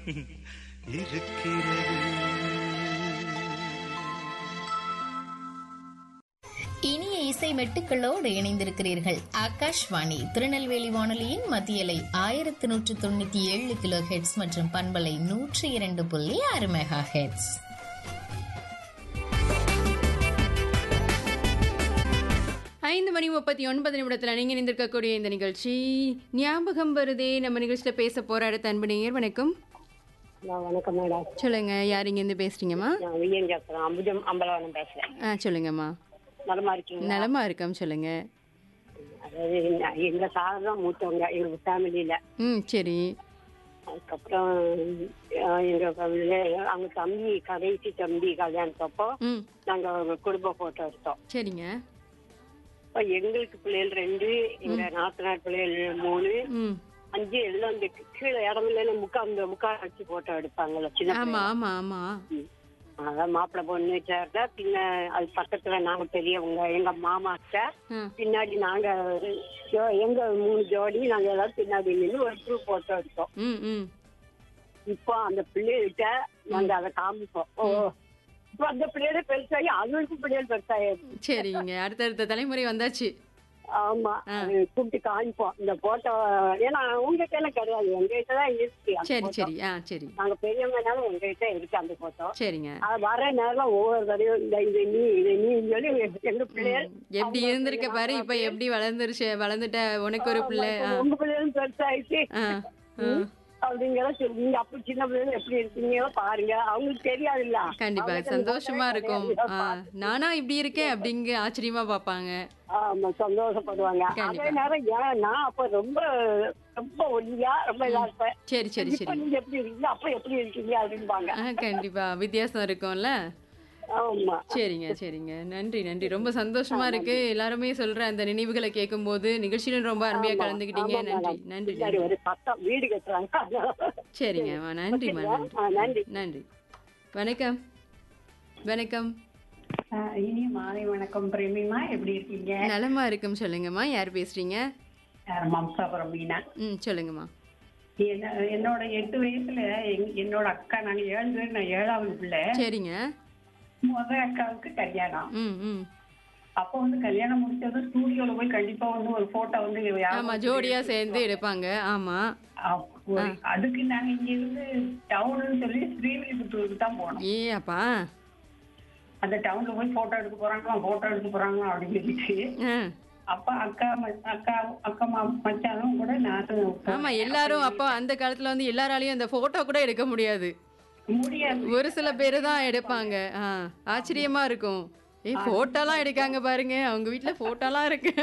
இனிய இசை மெட்டுக்களோடு இணைந்திருக்கிறீர்கள் ஆகாஷ்வாணி திருநெல்வேலி வானொலியின் மத்தியலை ஆயிரத்தி நூற்று தொண்ணூத்தி ஏழு கிலோ ஹெட்ஸ் மற்றும் பண்பலை நூற்றி இரண்டு புள்ளி ஆறு மெகா ஹெட்ஸ் ஐந்து மணி முப்பத்தி ஒன்பது நிமிடத்தில் நீங்கள் இணைந்திருக்கக்கூடிய இந்த நிகழ்ச்சி ஞாபகம் வருதே நம்ம நிகழ்ச்சியில் பேச போற அடுத்த அன்பு நேயர் வணக்கம் ஹலோ வணக்கம் மேடம் சொல்லுங்க யார் இங்கேருந்து பேசுறீங்கம்மா நான் விஜயன் பேசுறேன் அம்புஜம் அம்பலவனம் பேசுறேன் ஆ சொல்லுங்கம்மா நலமா இருக்கீங்க நலமா இருக்கோம் சொல்லுங்க அதாவது எங்க- எங்க சார் தான் மூத்தவங்க எங்க ஃபேமிலியில ம் சரி அதுக்கப்புறம் அஹ், எங்க family ல அவங்க தம்பி கடைசி தம்பி கல்யாணத்தப்போ ம் நாங்க ஒரு குடும்ப போட்டோ எடுத்தோம் சரிங்க அப்ப எங்களுக்கு பிள்ளைகள் ரெண்டு எங்க நாத்தனார் பிள்ளைகள் மூணு ம் அஞ்சு எல்லாம் இந்த கீழே இடம் இல்லைன்னு முக்கா அந்த முக்கா வச்சு போட்டோ எடுப்பாங்கல்ல சின்ன ஆமா ஆமா ஆமா ம். அதான் மாப்பிள்ளை பொண்ணு சேர்ந்த பின்ன அது பக்கத்துல நாங்க பெரியவங்க எங்க மாமாட்ட ஆ பின்னாடி நாங்க ஒரு ஜோ- எங்க மூணு ஜோடி நாங்க எல்லாரும் பின்னாடி நின்று ஒரு குரூப் போட்டோ எடுத்தோம் ம் ம் இப்போ அந்த பிள்ளைகிட்ட நாங்க அதை காமிப்போம் ஓ இப்போ அந்த பிள்ளையோட பெருசாகி அதுவும் பிள்ளைகள் பெருசாகி சரிங்க அடுத்தடுத்த தலைமுறை வந்தாச்சு ஆமா அது கூப்பிட்டு காமிப்போம் இந்த போட்டோ ஏன்னா உங்க கையில கிடையாது எங்க கிட்ட தான் இருக்கு அந்த சரி photo. சரி ஆ சரி நாங்க பெரியவங்கனாலும் உங்க கிட்ட இருக்கு அந்த போட்டோ சரிங்க அது வர நேரம் ஒவ்வொரு தடையும் இந்த இது நீ இது நீ சொல்லி எங்க- எங்க பிள்ளைகள் எப்படி இருந்திருக்க பாரு இப்ப எப்படி வளர்ந்துருச்சு வளர்ந்துட்ட உனக்கு ஒரு பிள்ளை ஆ உங்க பிள்ளைகளும் பெருசாயிடுச்சு ஆ ஆ. அப்படிங்கிற சொல்லி நீங்க அப்ப சின்ன பிள்ளைங்க எப்படி இருக்கீங்களோ பாருங்க அவங்களுக்கு தெரியாது இல்ல கண்டிப்பா சந்தோஷமா இருக்கும் ஆ, நானா இப்படி இருக்கேன் அப்படிங்க ஆச்சரியமா பாப்பாங்க ஆமா சந்தோஷப்படுவாங்க கண்டிப்பா. அதே நேரம் ஏன் நான் அப்ப ரொம்ப ரொம்ப ஒல்லியா ரொம்ப இதா இருப்பேன் சரி சரி இப்ப சரி நீங்க எப்படி இருக்கீங்க அப்ப எப்படி இருக்கீங்க அப்படிம்பாங்க ஆ கண்டிப்பா வித்தியாசம் இருக்கும்ல ஆமா சரிங்க சரிங்க நன்றி நன்றி ரொம்ப சந்தோஷமா இருக்கு எல்லாருமே சொல்ற அந்த நினைவுகளை கேட்கும்போது நிகழ்ச்சியிலும் ரொம்ப அருமையா கலந்துக்கிட்டீங்க ஆமா, நன்றி madam. நன்றி பின்னாடி நன்றி ஒரு பக்கம் வீடு கட்டுறாங்க சரிங்கம்மா நன்றிம்மா நன்றி ஆ, நன்றி நன்றி வணக்கம் வணக்கம் ஆ, இனிய மாலை வணக்கம் பிரேமிமா எப்படி இருக்கீங்க நலமா இருக்கும் சொல்லுங்கம்மா யார் பேசுறீங்க ஆ, மம்சாபுரம் மீனா ம் சொல்லுங்கம்மா என்ன- என்னோட எட்டு வயசுல எங்க- என்னோட அக்கா நாங்க ஏழு பேர் நான் ஏழாவது பிள்ளை சரிங்க முத அக்காவுக்கு கல்யாணம் ம் ம் அப்போ வந்து கல்யாணம் முடிச்சதும் ஸ்டூடியோல போய் கண்டிப்பா வந்து ஒரு போட்டோ வந்து யாரும் ஆமா ஜோடியா சேர்ந்து எடுப்பாங்க ஆமா அப்~ ஒரு- அதுக்கு நாங்க இங்க இருந்து டவுன்னு சொல்லி ஸ்ரீவில்லிபுத்தூருக்கு தான் போனோம் ஏ அப்பா அந்த டவுன்ல போய் போட்டோ எடுக்க போறாங்களா போட்டோ எடுக்க போறாங்களா அப்படின்னு சொல்லிட்டு ஆ. அப்ப அக்கா ம- அக்கா அக்கா மா- மச்சானும் கூட நானும் ஆமா எல்லாரும் அப்போ அந்த காலத்துல வந்து எல்லாராலையும் அந்த போட்டோ கூட எடுக்க முடியாது முடியாது ஒரு சில பேரு தான் எடுப்பாங்க ஆ ஆச்சரியமா இருக்கும் ஏய் போட்டோலாம் எடுக்காங்க பாருங்க அவங்க வீட்ல போட்டோலாம் இருக்கு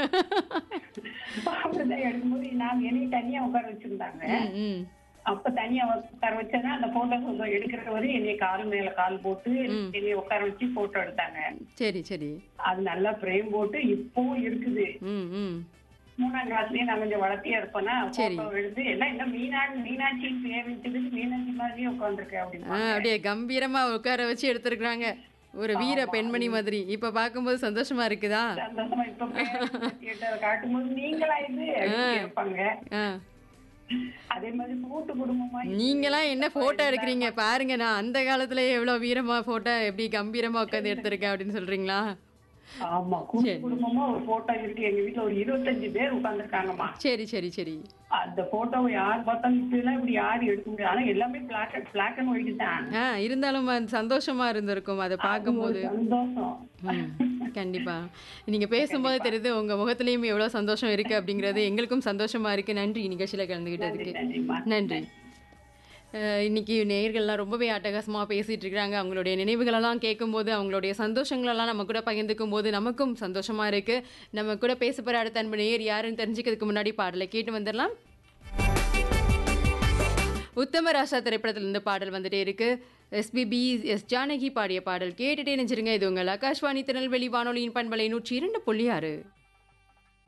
அப்படிதான் எடுக்கும்போது நான் என்னையும் தனியா உட்கார வச்சிருந்தாங்க ம், ம் அப்ப தனியா உட்கார வச்சேன்னா அந்த போட்டோ எடுக்கிறவரு என்னைய கால் மேல கால் போட்டு என்னைய உட்கார வச்சு போட்டோ எடுத்தாங்க சரி சரி அது நல்லா ஃப்ரேம் போட்டு இப்பவும் இருக்குது ம் ம் மூணாம் கிளாஸ்லயே நான் கொஞ்சம் வளர்த்தியா இருப்பேன்னா சரி. போட்டோ எடுத்து எல்லாம் என்ன மீனா மீனாட்சி பேர் வச்சதுக்கு மீனாட்சி மாதிரியே உட்காந்துருக்கேன் ஆ அப்படின்னு அப்படியே கம்பீரமா உட்கார வச்சு எடுத்திருக்காங்க ஒரு வீர பெண்மணி மாதிரி இப்ப பாக்கும்போது சந்தோஷமா இருக்குதா சந்தோஷமா இப்ப கேட்டதை காட்டும்போது நீங்களா இது அப்படின்னு கேட்பாங்க ஆ அதே மாதிரி கூட்டு குடும்பமா நீங்களாம் என்ன போட்டோ எடுக்கிறீங்க பாருங்க நான் அந்த காலத்துல எவ்வளவு வீரமா போட்டோ எப்படி கம்பீரமா உட்காந்து எடுத்திருக்கேன் அப்படின்னு சொல்றீங்களா ஆமா கூட்டு குடும்பமா ஒரு போட்டோ இருக்கு எங்க வீட்டுல ஒரு இருபத்தஞ்சு பேர் உட்கார்ந்துருக்காங்கம்மா சரி சரி சரி அந்த போட்டோவை யார் பார்த்தாலும் இப்படிலாம் இப்படி யாரும் எடுக்க முடியாது ஆனா எல்லாமே பிளாக் பிளாக் அண்ட் ஒயிட் தான் ஆ இருந்தாலும் அது சந்தோஷமா இருந்திருக்கும் அதை பார்க்கும்போது ஒரு சந்தோஷம் ம், கண்டிப்பா நீங்க பேசும்போது தெரியுது உங்க முகத்திலயும் எவ்வளவு சந்தோஷம் இருக்கு அப்படிங்கிறது எங்களுக்கும் சந்தோஷமா இருக்கு நன்றி நிகழ்ச்சியில கலந்துகிட்டதுக்கு நன்றிம்மா நன்றி அஹ் இன்னைக்கு நேயர்கள்லாம் ரொம்பவே அட்டகாசமாக பேசிட்டு இருக்காங்க அவங்களுடைய நினைவுகளெல்லாம் கேட்கும்போது அவங்களுடைய சந்தோஷங்களெல்லாம் நம்ம கூட பகிர்ந்துக்கும் போது நமக்கும் சந்தோஷமா இருக்கு நம்ம கூட பேச போற அடுத்த அன்பு நேயர் யாருன்னு தெரிஞ்சுக்கிறதுக்கு முன்னாடி பாடலை கேட்டு வந்துடலாம் உத்தம ராசா திரைப்படத்துல இருந்து பாடல் வந்துட்டே இருக்கு எஸ்பிபி எஸ் ஜானகி பாடிய பாடல் கேட்டுட்டே நினைச்சிருங்க இது உங்கள் ஆகாஷ்வாணி திருநெல்வேலி வானொலியின் பண்பலை நூற்றி இரண்டு புள்ளி ஆறு